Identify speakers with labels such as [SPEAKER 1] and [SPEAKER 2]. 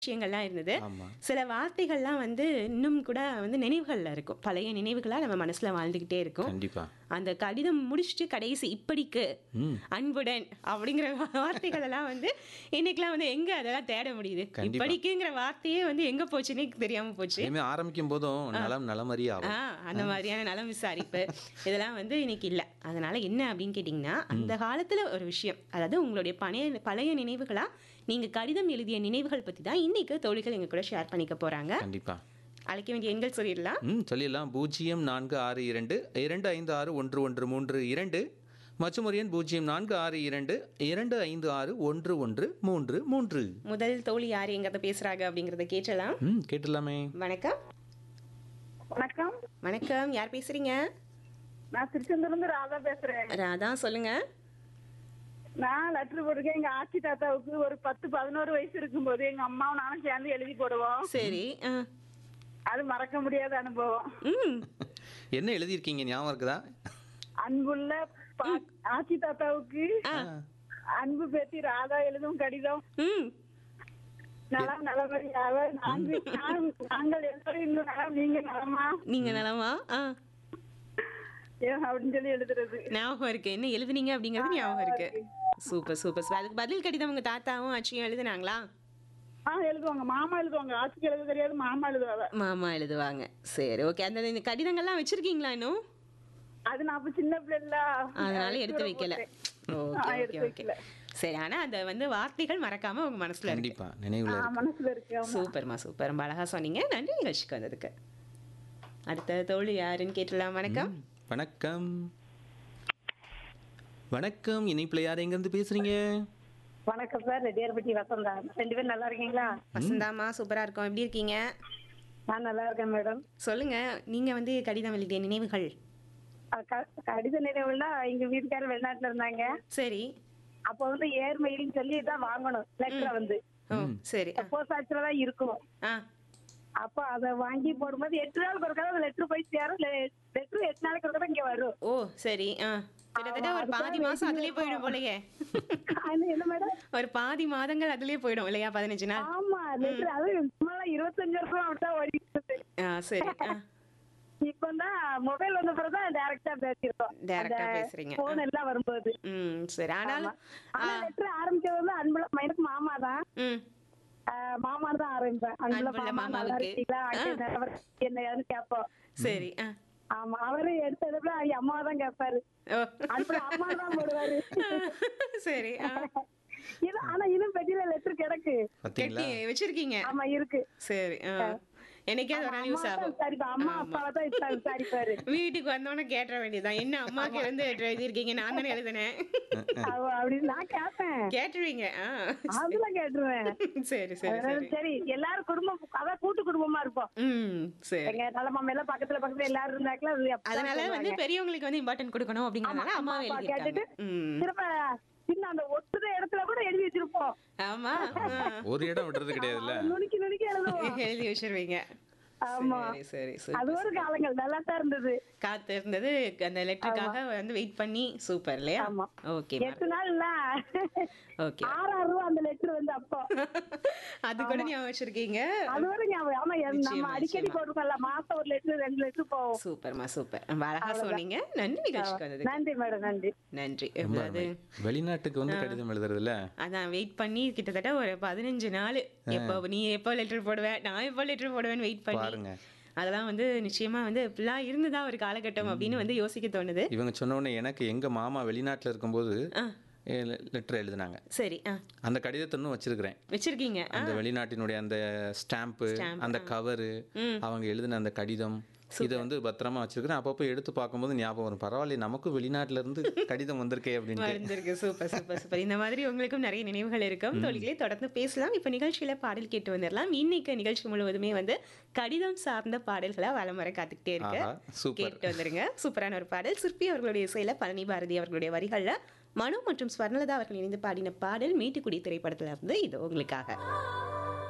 [SPEAKER 1] விஷயங்கள்லாம் இருந்தது
[SPEAKER 2] ஆமா.
[SPEAKER 1] சில வார்த்தைகள்லாம் வந்து இன்னும் கூட வந்து நினைவுகள்ல இருக்கும் பழைய நினைவுகளா நம்ம மனசுல வாழ்ந்துகிட்டே இருக்கும்
[SPEAKER 2] கண்டிப்பா
[SPEAKER 1] அந்த கடிதம் முடிச்சுட்டு கடைசி இப்படிக்கு
[SPEAKER 2] ம்.
[SPEAKER 1] அன்புடன் அப்படிங்கிற வார்த்தைகள் எல்லாம் வந்து இன்னைக்கெல்லாம் வந்து எங்க அதெல்லாம் தேட முடியுது
[SPEAKER 2] கண்டிப்பா.
[SPEAKER 1] இப்படிக்குங்கிற வார்த்தையே வந்து எங்க போச்சுன்னே தெரியாம போச்சு
[SPEAKER 2] இனிமே ஆரம்பிக்கும் போதும் நலம் நலமறிய
[SPEAKER 1] ஆ
[SPEAKER 2] ஆகும்
[SPEAKER 1] அந்த மாதிரியான நலம் விசாரிப்பு இதெல்லாம் வந்து இன்னைக்கு இல்லை அதனால என்ன அப்படின்னு கேட்டிங்கன்னா அந்த காலத்துல ஒரு விஷயம் அதாவது உங்களுடைய பழைய பழைய நினைவுகளா நீங்க கடிதம் எழுதிய நினைவுகள் பத்தி தான் இன்னைக்கு தோழிகள் எங்க கூட ஷேர் பண்ணிக்க போறாங்க
[SPEAKER 2] கண்டிப்பா
[SPEAKER 1] அழைக்க வேண்டிய எண்கள் சொல்லிடலாம்
[SPEAKER 2] ம் சொல்லிடலாம் பூஜ்ஜியம் நான்கு ஆறு இரண்டு இரண்டு ஐந்து ஆறு ஒன்று ஒன்று மூன்று இரண்டு மற்றும் ஒரு எண் பூஜ்ஜியம் நான்கு ஆறு இரண்டு இரண்டு ஐந்து ஆறு ஒன்று ஒன்று மூன்று மூன்று
[SPEAKER 1] முதல் தோழி யார் எங்கிறத பேசுறாங்க அப்படிங்கறத கேட்டலாம்
[SPEAKER 2] ம் கேட்டுடலாமே
[SPEAKER 1] வணக்கம்
[SPEAKER 3] வணக்கம்
[SPEAKER 1] வணக்கம் யார் பேசுறீங்க
[SPEAKER 3] நான் திருச்செந்தூர்ல இருந்து ராதா பேசுறேன்
[SPEAKER 1] ராதா சொல்லுங்க
[SPEAKER 3] நான் லெட்டர் போட்டிருக்கேன் எங்க ஆச்சி தாத்தாவுக்கு ஒரு பத்து பதினோரு வயசு இருக்கும்போது எங்க அம்மாவும் நானும் சேர்ந்து எழுதி போடுவோம்
[SPEAKER 1] சரி ஆ.
[SPEAKER 3] அது மறக்க முடியாத அனுபவம்
[SPEAKER 1] ம்
[SPEAKER 2] என்ன எழுதியிருக்கீங்க ஞாபகம் இருக்குதா
[SPEAKER 3] அன்புள்ள பா- ஆச்சி தாத்தாவுக்கு
[SPEAKER 1] ஆ
[SPEAKER 3] அன்பு பேத்தி ராதா எழுதும் கடிதம்
[SPEAKER 1] ம்
[SPEAKER 3] நலம் நலமறியாக நாங்கள் நான்- நாங்கள் எல்லாரும் இன்னும் நலம் நீங்க நலமா
[SPEAKER 1] நீங்க நலமா ஆ
[SPEAKER 3] ஏன் அப்படின்னு சொல்லி எழுதுறது
[SPEAKER 1] ஞாபகம் இருக்கு என்ன எழுதுனீங்க அப்படிங்கிறது ஞாபகம் இருக்கு சூப்பர் சூப்பர் சூப்பர் அதுக்கு பதில் கடிதம் உங்க தாத்தாவும் ஆச்சியும் எழுதுனாங்களா
[SPEAKER 3] ஆ எழுதுவாங்க மாமா எழுதுவாங்க ஆச்சிக்கு எழுத தெரியாது மாமா எழுதுவாங்க
[SPEAKER 1] மாமா எழுதுவாங்க சரி ஓகே அந்த இந்த கடிதங்கள்லாம் வச்சிருக்கீங்களா இன்னும்
[SPEAKER 3] அது நான் அப்ப சின்ன பிள்ளைல
[SPEAKER 1] அதனால எடுத்து வைக்கல ஓகே ஓகே
[SPEAKER 3] எடுத்து
[SPEAKER 1] ஓகே
[SPEAKER 3] வைக்கல.
[SPEAKER 1] சரி ஆனா அந்த வந்து வார்த்தைகள் மறக்காம உங்க மனசுல இருக்கு
[SPEAKER 2] கண்டிப்பா நினைவுல
[SPEAKER 3] ஆ,
[SPEAKER 2] இருக்கு
[SPEAKER 3] மனசுல இருக்கு ஆமா.
[SPEAKER 1] சூப்பர்மா சூப்பர் ரொம்ப அழகா சொன்னீங்க நன்றி நிகழ்ச்சிக்கு வந்ததுக்கு அடுத்த தோழி யாருன்னு கேட்டலாம் வணக்கம்
[SPEAKER 2] வணக்கம் வணக்கம் இணைப்பில் யார் எங்கேருந்து பேசுறீங்க
[SPEAKER 3] வணக்கம் சார் ரெட்டியார்பட்டி வசந்தா ரெண்டு பேரும் நல்லா இருக்கீங்களா
[SPEAKER 1] வசந்தாமா சூப்பரா இருக்கோம் எப்படி இருக்கீங்க
[SPEAKER 3] நான் நல்லா இருக்கேன் மேடம்
[SPEAKER 1] சொல்லுங்க நீங்க வந்து கடிதம் எழுதிய நினைவுகள்
[SPEAKER 3] அஹ் க- கடித நினைவுனா எங்க வீட்டுக்காரர் வெளிநாட்டுல இருந்தாங்க
[SPEAKER 1] சரி
[SPEAKER 3] அப்போ வந்து ஏர் மெயில்னு சொல்லி தான் வாங்கணும் லெட்டரை வந்து
[SPEAKER 1] ஓ சரி ஆ.
[SPEAKER 3] போஸ்ட் ஆஃபீஸ்ல தான் இருக்கும்
[SPEAKER 1] ஆ
[SPEAKER 3] அப்போ அதை வாங்கி போடும்போது எட்டு நாளுக்கு ஒரு அந்த லெட்டர் போய் சேரும் லெட்டர் எட்டு நாளைக்கு ஒரு இங்க வரும்
[SPEAKER 1] ஓ சரி ஆ கிட்டத்தட்ட ஒரு பாதி மாசம் அதுலயே போயிடும் போலயே
[SPEAKER 3] அது என்ன மேடம்
[SPEAKER 1] ஒரு பாதி மாதங்கள் அதுலயே போயிடும் இல்லையா பதினஞ்சு நாள்
[SPEAKER 3] ஆமா லெட்டர் அது சும்மா இருபத்தஞ்சு வருஷம் அப்படிதான் ஓடிட்டு இருக்கு.
[SPEAKER 1] ஆ சரி ஆ
[SPEAKER 3] இப்போ தான் மொபைல் வந்த பிறகு தான் டைரக்டா பேசியிருக்கோம்
[SPEAKER 1] Direct ஆ பேசுறீங்க.
[SPEAKER 3] போன் எல்லாம் வரும்போது
[SPEAKER 1] ம் சரி ஆனாலும்
[SPEAKER 3] ஆனா லெட்டர் ஆரம்பிச்சது வந்து அன்புல எனக்கு மாமா தான்
[SPEAKER 1] ம்
[SPEAKER 3] மாமா தான் ஆரம்பிப்பேன் அன்புல
[SPEAKER 1] அன்புள்ள
[SPEAKER 3] மாமா நல்லா
[SPEAKER 1] மாமாவுக்கு.
[SPEAKER 3] இருக்கீங்களா அங்கே நிலவரம் என்ன ஏதுன்னு கேட்போம்
[SPEAKER 1] சரி ஆ
[SPEAKER 3] ஆமா அவரு எடுத்ததுல அம்மா தான் கேட்பாரு
[SPEAKER 1] ஓ
[SPEAKER 3] அன்புல அம்மா தான் போடுவாரு
[SPEAKER 1] சரி ஆ
[SPEAKER 3] இது ஆனா இன்னும் பெட்டியில லெட்டர் கிடக்கு
[SPEAKER 2] பார்த்தீங்களா
[SPEAKER 1] கட்டி வச்சிருக்கீங்க
[SPEAKER 3] ஆமா இருக்கு
[SPEAKER 1] சரி ஆ என்னைக்காவது ஒரு நாள் யூஸ்
[SPEAKER 3] அம்மா தான்
[SPEAKER 1] ஆகும்
[SPEAKER 3] விசாரிப்பா அம்மா அப்பாவை தான் விசா- விசாரிப்பாரு
[SPEAKER 1] வீட்டுக்கு வந்தோடனே கேட்ட வேண்டியதுதான் என்ன அம்மாக்கு வந்து எழுதியிருக்கீங்க நான் தானே எழுதினேன்
[SPEAKER 3] அவ அப்படின்னு நான் கேட்பேன்
[SPEAKER 1] கேட்டுருவீங்க ஆ
[SPEAKER 3] அதெல்லாம் கேட்டுருவேன்
[SPEAKER 1] சரி சரி
[SPEAKER 3] அதனால
[SPEAKER 1] சரி
[SPEAKER 3] சரி எல்லாரும் குடும்பம் அதான் கூட்டு குடும்பமா இருப்போம்
[SPEAKER 1] ம் சரி
[SPEAKER 3] எங்க நல்ல மாமா எல்லாம் பக்கத்துல பக்கத்துல எல்லாரும் இருந்தாக்கல அது அப்பதான்
[SPEAKER 1] அதனால வந்து
[SPEAKER 3] சொல்லுவாங்க.
[SPEAKER 1] பெரியவங்களுக்கு வந்து இம்பார்ட்டன்ட் கொடுக்கணும் அப்படிங்கறதுனால
[SPEAKER 3] அம்மா
[SPEAKER 1] அம்மாவே
[SPEAKER 3] அப்பா
[SPEAKER 1] எழுதியிருக்காங்க
[SPEAKER 3] கேட்டுட்டு
[SPEAKER 1] ம்
[SPEAKER 3] திரும்ப சின்ன அந்த ஒட்டுற இடத்துல கூட எழுதி வச்சிருப்போம்
[SPEAKER 1] ஆமா ஆ.
[SPEAKER 2] ஒரு இடம் விடுறது கிடையாதுல்ல
[SPEAKER 3] அதை நுணுக்கி நுணுக்கி எழுதுவோம்
[SPEAKER 1] எழுதி வச்சிருவீங்க
[SPEAKER 3] ஆமா.
[SPEAKER 1] சரி சரி சரி
[SPEAKER 3] அது ஒரு காலங்கள் நல்லா தான் இருந்தது
[SPEAKER 1] காத்து இருந்தது அந்த லெட்டருக்காக வந்து வெயிட் பண்ணி சூப்பர் இல்லையா
[SPEAKER 3] ஆமா.
[SPEAKER 1] ஓகே
[SPEAKER 3] எட்டு நாள்ல
[SPEAKER 1] ஓகே
[SPEAKER 3] ஆறாயிரம் ரூபா அந்த லெட்டர் வந்து அப்போ
[SPEAKER 1] அது கூட ஞாபகம் வச்சிருக்கீங்க
[SPEAKER 3] அது ஒரு ஞாபகம் ஆமா எ- நம்ம
[SPEAKER 1] நிச்சயமா,
[SPEAKER 3] அடிக்கடி
[SPEAKER 1] நிச்சயமா.
[SPEAKER 3] போடுவோம்ல மாசம் ஒரு லெட்டர் ரெண்டு லெட்டர் போவோம்
[SPEAKER 1] சூப்பர்மா சூப்பர் ரொம்ப அழகா சொன்னீங்க நன்றி நிகழ்ச்சிக்கு வந்தது
[SPEAKER 3] நன்றி மேடம் நன்றி
[SPEAKER 1] நன்றி
[SPEAKER 2] ரொம்ப
[SPEAKER 1] அதாவது
[SPEAKER 2] அருமை. வெளிநாட்டுக்கு வந்து கடிதம் எழுதுறதுல
[SPEAKER 1] அதான் வெயிட் பண்ணி கிட்டத்தட்ட ஒரு பதினஞ்சு நாள் எப்போ நீ எப்போ லெட்டர் போடுவேன் நான் எப்போ லெட்டர் போடுவேன்னு வெயிட் பண்ணி
[SPEAKER 2] பாருங்க
[SPEAKER 1] அதெல்லாம் வந்து நிச்சயமா வந்து இப்படிலாம் இருந்ததா ஒரு காலகட்டம் அப்படின்னு வந்து யோசிக்க தோணுது
[SPEAKER 2] இவங்க சொன்ன உடனே எனக்கு எங்க மாமா வெளிநாட்டுல இருக்கும்போது
[SPEAKER 1] ஆ
[SPEAKER 2] லெட்டர் எழுதினாங்க
[SPEAKER 1] சரி ஆ
[SPEAKER 2] அந்த கடிதத்தை இன்னும் வச்சிருக்கிறேன்
[SPEAKER 1] வச்சிருக்கீங்க ஆ
[SPEAKER 2] அந்த வெளிநாட்டினுடைய அந்த ஸ்டாம்ப்பு அந்த கவரு அவங்க எழுதின அந்த கடிதம் இதை வந்து பத்திரமா வச்சிருக்கிறேன் அப்பப்போ எடுத்து பார்க்கும்போது ஞாபகம் வரும் பரவாயில்ல நமக்கும் வெளிநாட்டுல இருந்து கடிதம் வந்திருக்கே அப்படின்ட்டு
[SPEAKER 1] வந்திருக்கு சூப்பர் சூப்பர் சூப்பர் இந்த மாதிரி உங்களுக்கும் நிறைய நினைவுகள் இருக்கும் தோழிகளே தொடர்ந்து பேசலாம் இப்போ நிகழ்ச்சியில பாடல் கேட்டு வந்துடலாம் இன்னைக்கு நிகழ்ச்சி முழுவதுமே வந்து கடிதம் சார்ந்த பாடல்களா வலம் வர காத்துக்கிட்டே இருக்கு
[SPEAKER 2] ஆஹா, சூப்பர்
[SPEAKER 1] கேட்டு வந்துருங்க சூப்பரான ஒரு பாடல் சிற்பி அவர்களுடைய இசையில பழனி பாரதி அவர்களுடைய வரிகள்ல மனு மற்றும் ஸ்வர்ணலதா அவர்கள் இணைந்து பாடின பாடல் மீட்டுக்குடி திரைப்படத்துல இருந்து இது உங்களுக்காக